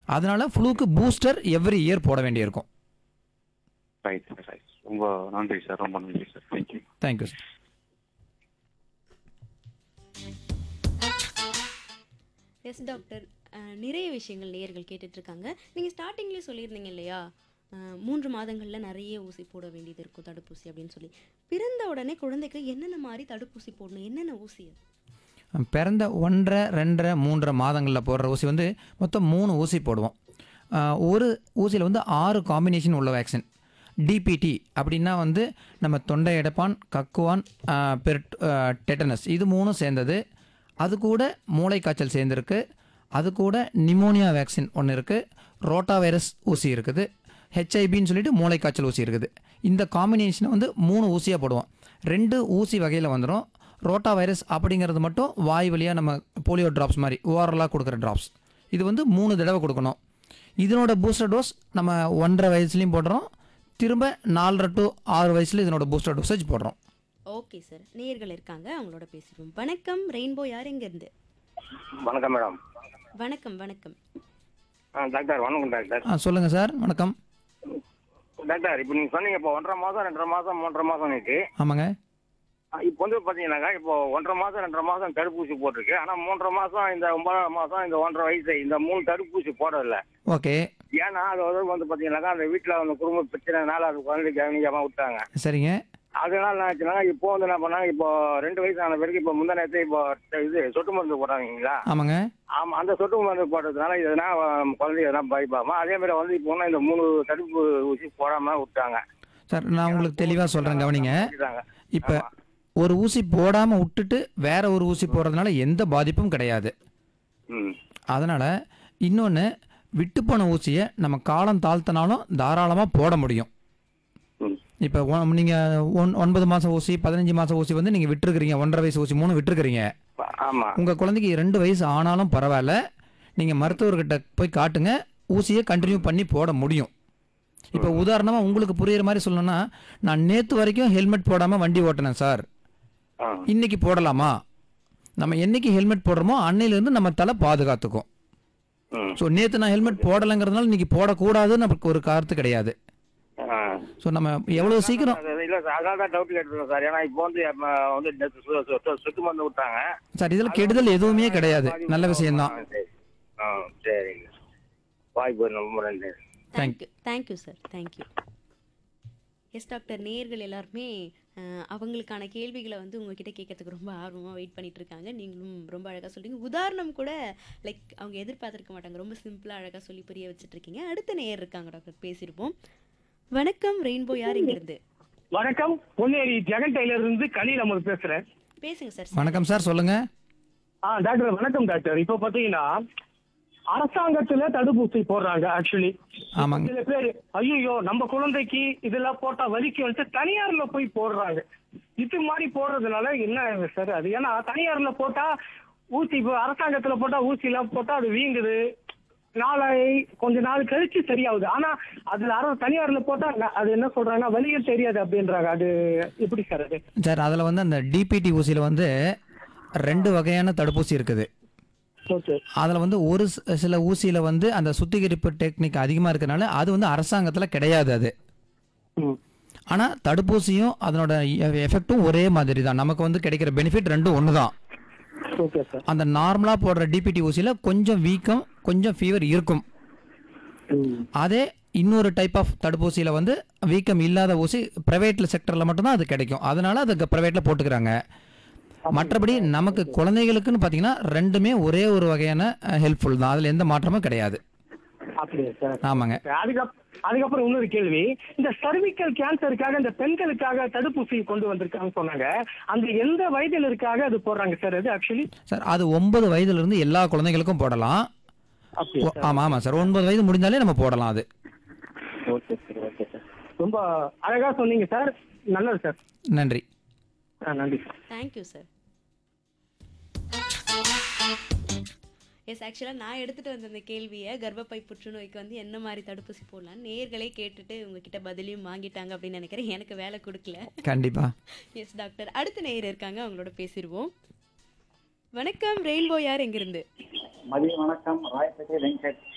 அதனால ஃப்ளூக்கு booster every year போட வேண்டியிருக்கும் ரைட் சார் ரைட் ரொம்ப நன்றி சார் ரொம்ப நன்றி sir thank you thank you sir yes doctor ah, நிறைய விஷயங்கள் நேயர்கள் கேட்டுட்டு இருக்காங்க நீங்கள் ஸ்டார்டிங்லேயே சொல்லியிருந்தீங்க இல்லையா அஹ், மூன்று மாதங்களில் நிறைய ஊசி போட வேண்டியது இருக்கும் தடுப்பூசி அப்படின்னு சொல்லி பிறந்த உடனே குழந்தைக்கு என்னென்ன மாதிரி தடுப்பூசி போடணும் என்னென்ன ஊசி அது பிறந்த ஒன்றரை ரெண்டரை மூன்றரை மாதங்களில் போடுற ஊசி வந்து மொத்தம் மூணு ஊசி போடுவோம் ஆஹ் ஒரு ஊசியில் வந்து ஆறு காம்பினேஷன் உள்ள வேக்சின் டிபிடி அப்படின்னா வந்து நம்ம தொண்டை அடைப்பான் கக்குவான் ஆஹ் பெர்ட் ஆஹ் டெட்டனஸ் இது மூணும் சேர்ந்தது அது கூட மூளை காய்ச்சல் சேர்ந்துருக்கு அது கூட நிமோனியா வேக்சின் ஒன்று இருக்குது ரோட்டா வைரஸ் ஊசி இருக்குது ஹெச்ஐபின்னு சொல்லிட்டு மூளை காய்ச்சல் ஊசி இருக்குது இந்த காம்பினேஷனை வந்து மூணு ஊசியாக போடுவோம் ரெண்டு ஊசி வகையில் வந்துடும் ரோட்டா வைரஸ் அப்படிங்கிறது மட்டும் வாய் வழியாக நம்ம போலியோ ட்ராப்ஸ் மாதிரி ஓரலாக கொடுக்குற ட்ராப்ஸ் இது வந்து மூணு தடவை கொடுக்கணும் இதனோட பூஸ்டர் டோஸ் நம்ம ஒன்றரை வயசுலேயும் போடுறோம் திரும்ப நாலரை டு ஆறு வயசுல இதனோட பூஸ்டர் டோசேஜ் போடுறோம் ஓகே சார் நேயர்கள் இருக்காங்க அவங்களோட பேசிடுவோம் வணக்கம் ரெயின்போ யார் எங்கேருந்து வணக்கம் மேடம் வணக்கம் வணக்கம் ஆ டாக்டர் வணக்கம் டாக்டர் ஆ சொல்லுங்கள் சார் வணக்கம் டாக்டர் இப்போ நீங்கள் சொன்னீங்க இப்போ ஒன்றரை மாதம் ரெண்டரை மாதம் மூன்றரை மாதம் இருக்கு ஆமாங்க இப்போ வந்து பார்த்தீங்கன்னாக்கா இப்போ ஒன்றரை மாதம் ரெண்டரை மாதம் தடுப்பூசி போட்டிருக்கு ஆனால் மூன்றரை மாதம் இந்த ஒன்பதாம் மாதம் இந்த ஒன்றரை வயசு இந்த மூணு தடுப்பூசி போடல ஓகே ஏன்னா அது வந்து வந்து பார்த்தீங்கன்னாக்கா அந்த வீட்டில் அந்த குடும்ப பிரச்சனைனால அது குழந்தை கவனிக்காம விட்டாங்க சரிங்க அதனால என்ன ஆச்சுனாக்கா இப்போ வந்து என்ன பண்ணாங்க இப்போ ரெண்டு வயசு ஆன பிறகு இப்போ முந்தின நேரத்தை இப்போ இது சொட்டு மருந்து போடுறாங்களா ஆமாங்க ஆமா அந்த சொட்டு மருந்து போடுறதுனால எதனா அஹ், குழந்தை எதனா பயப்பாம அதே மாதிரி வந்து இப்போ இன்னும் இந்த மூணு தடுப்பு ஊசி போடாம விட்டாங்க சார் நான் உங்களுக்கு தெளிவாக சொல்கிறேன் கவனிங்க விட்டுட்டாங்க. இப்போ ஆமா. ஒரு ஊசி போடாமல் விட்டுட்டு வேற ஒரு ஊசி போடுறதுனால எந்த பாதிப்பும் கிடையாது ம் அதனால் இன்னொன்று விட்டு போன ஊசியை நம்ம காலம் தாழ்த்தினாலும் தாராளமாக போட முடியும் ம் இப்போ நீங்கள் ஒன் ஒன்பது மாதம் ஊசி பதினஞ்சு மாதம் ஊசி வந்து நீங்கள் விட்டுருக்கிறீங்க ஒன்றரை வயசு ஊசி மூணு விட்டுருக்கிறீங்க ஆமா உங்கள் குழந்தைக்கு ரெண்டு வயசு ஆனாலும் பரவாயில்ல நீங்கள் மருத்துவர்கிட்ட போய் காட்டுங்க ஊசியை கண்டினியூ பண்ணி போட முடியும் இப்போ உதாரணமாக உங்களுக்கு புரியுற மாதிரி சொல்லணும்னா நான் நேற்று வரைக்கும் ஹெல்மெட் போடாமல் வண்டி ஓட்டினேன் சார் ஆ இன்னைக்கு போடலாமா நம்ம என்னைக்கு ஹெல்மெட் போடுறோமோ அன்னையிலேருந்து நம்ம தலை பாதுகாத்துக்கும் ம் ஸோ நேற்று நான் ஹெல்மெட் போடலைங்கிறதுனால இன்னைக்கு போடக்கூடாதுன்னு நமக்கு ஒரு கருத்து கிடையாது ஆ. ஸோ நம்ம எவ்வளோ சீக்கிரம் அது இல்ல சார் அதனால தான் டவுட் கேட்டுருக்கோம் சார் ஏன்னா இப்போ வந்து நம்ம வந்து நேத்து சு- சு- சு- சுத்து மருந்து விட்டாங்க சார் இதில் கெடுதல் எதுவுமே கிடையாது நல்ல விஷயம்தான் ஆ, சரி. ஆ சரிங்க வாய்ப்பு ரொம்ப நன்றி thank you thank you sir thank you yes doctor நேயர்கள் எல்லாருமே அஹ், அவங்களுக்கான கேள்விகளை வந்து உங்ககிட்ட கேட்கறதுக்கு ரொம்ப ஆர்வமாக வெயிட் பண்ணிட்டு இருக்காங்க நீங்களும் ரொம்ப அழகாக சொல்றீங்க உதாரணம் கூட லைக் அவங்க எதிர்பார்த்திருக்க மாட்டாங்க ரொம்ப சிம்பிளாக அழகாக சொல்லி புரிய வச்சுட்டு இருக்கீங்க அடுத்த நேயர் இருக்காங்க டாக்டர் பேசியிருப்போம் வணக்கம் ரெயின்போ யார் இங்கிருந்து வணக்கம் பொன்னேரி ஜெகன் டெய்லர் இருந்து கலீல் அமர் பேசுறேன் பேசுங்க சார் வணக்கம் சார் சொல்லுங்கள் ஆ டாக்டர் வணக்கம் டாக்டர் இப்போ பாத்தீங்கன்னா அரசாங்கத்துல தடுப்பூசி போடுறாங்க ஆக்சுவலி ஆமாங்க சில பேர் ஐயோ நம்ம குழந்தைக்கு இதெல்லாம் போட்டா வலிக்கு வந்து தனியார்ல போய் போடுறாங்க இது மாதிரி போடுறதுனால என்ன சார் அது ஏன்னா தனியார்ல போட்டா ஊசி இப்போ அரசாங்கத்துல போட்டா ஊசி எல்லாம் போட்டா அது வீங்குது நாளை கொஞ்ச நாள் கழிச்சு சரியாகுது ஆனா அதுல அர தனியார்ல போட்டா ந- அது என்ன சொல்றாங்கன்னா வலியே தெரியாது அப்படின்றாங்க அது எப்படி சார் அது சார் அதில் வந்து அந்த டிபிடி ஊசியில் வந்து ரெண்டு வகையான தடுப்பூசி இருக்குது ஓகே அதில் வந்து ஒரு சி- சில ஊசியில் வந்து அந்த சுத்திகரிப்பு டெக்னிக் அதிகமாக இருக்கனால அது வந்து அரசாங்கத்தில் கிடையாது அது ம் ஆனால் தடுப்பூசியும் அதனோட எஃபெக்ட்டும் ஒரே மாதிரி தான் நமக்கு வந்து கிடைக்கிற பெனிஃபிட் ரெண்டும் ஒன்று தான் ஓகே சார் அந்த நார்மலாக போடுற டிபிடி ஊசியில் கொஞ்சம் வீக்கம் கொஞ்சம் ஃபீவர் இருக்கும் அதே இன்னொரு டைப் ஆஃப் தடுப்பூசியில் வந்து வீக்கம் இல்லாத ஊசி ப்ரைவேட்டில் செக்டரில் மட்டும்தான் அது கிடைக்கும் அதனால அது ப்ரைவேட்டில் போட்டுக்கிறாங்க மற்றபடி நமக்கு குழந்தைகளுக்குன்னு பார்த்தீங்கன்னா ரெண்டுமே ஒரே ஒரு வகையான ஹெல்ப்ஃபுல் தான் அதில் எந்த மாற்றமும் கிடையாது அப்படியா சார் ஆமாங்க அதுக்கப் அதுக்கப்புறம் இன்னொரு கேள்வி இந்த சர்விக்கல் கேன்சருக்காக இந்த பெண்களுக்காக தடுப்பூசி கொண்டு வந்திருக்காங்க சொன்னாங்க அந்த எந்த வயதினருக்காக அது போடுறாங்க சார் அது ஆக்சுவலி சார் அது ஒன்பது வயதுலேருந்து எல்லா குழந்தைகளுக்கும் போடலாம் அப்படியா ஓ, ஆமாம் ஆமாம் சார் ஒன்பது வயது முடிஞ்சாலே நம்ம போடலாம் அது ஓகே சார் ஓகே சார் ரொம்ப அழகா சொன்னீங்க சார் நல்லது சார் நன்றி ஆ நன்றி சார் தேங்க்யூ சார் எஸ் ஆக்சுவலாக நான் எடுத்துகிட்டு வந்த அந்த கேள்வியை கர்ப்பப்பை புற்றுநோய்க்கு வந்து என்ன மாதிரி தடுப்பூசி போடலாம் நேர்களே கேட்டுட்டு உங்ககிட்ட பதிலையும் வாங்கிட்டாங்க அப்படின்னு நினைக்கிறேன் எனக்கு வேலை கொடுக்கல கண்டிப்பாக எஸ் டாக்டர் அடுத்த நேயர் இருக்காங்க அவங்களோட பேசிடுவோம் வணக்கம் ரெயின்போ யார் எங்கிருந்து மதிய வணக்கம் ராயப்பேட்டை வெங்கட்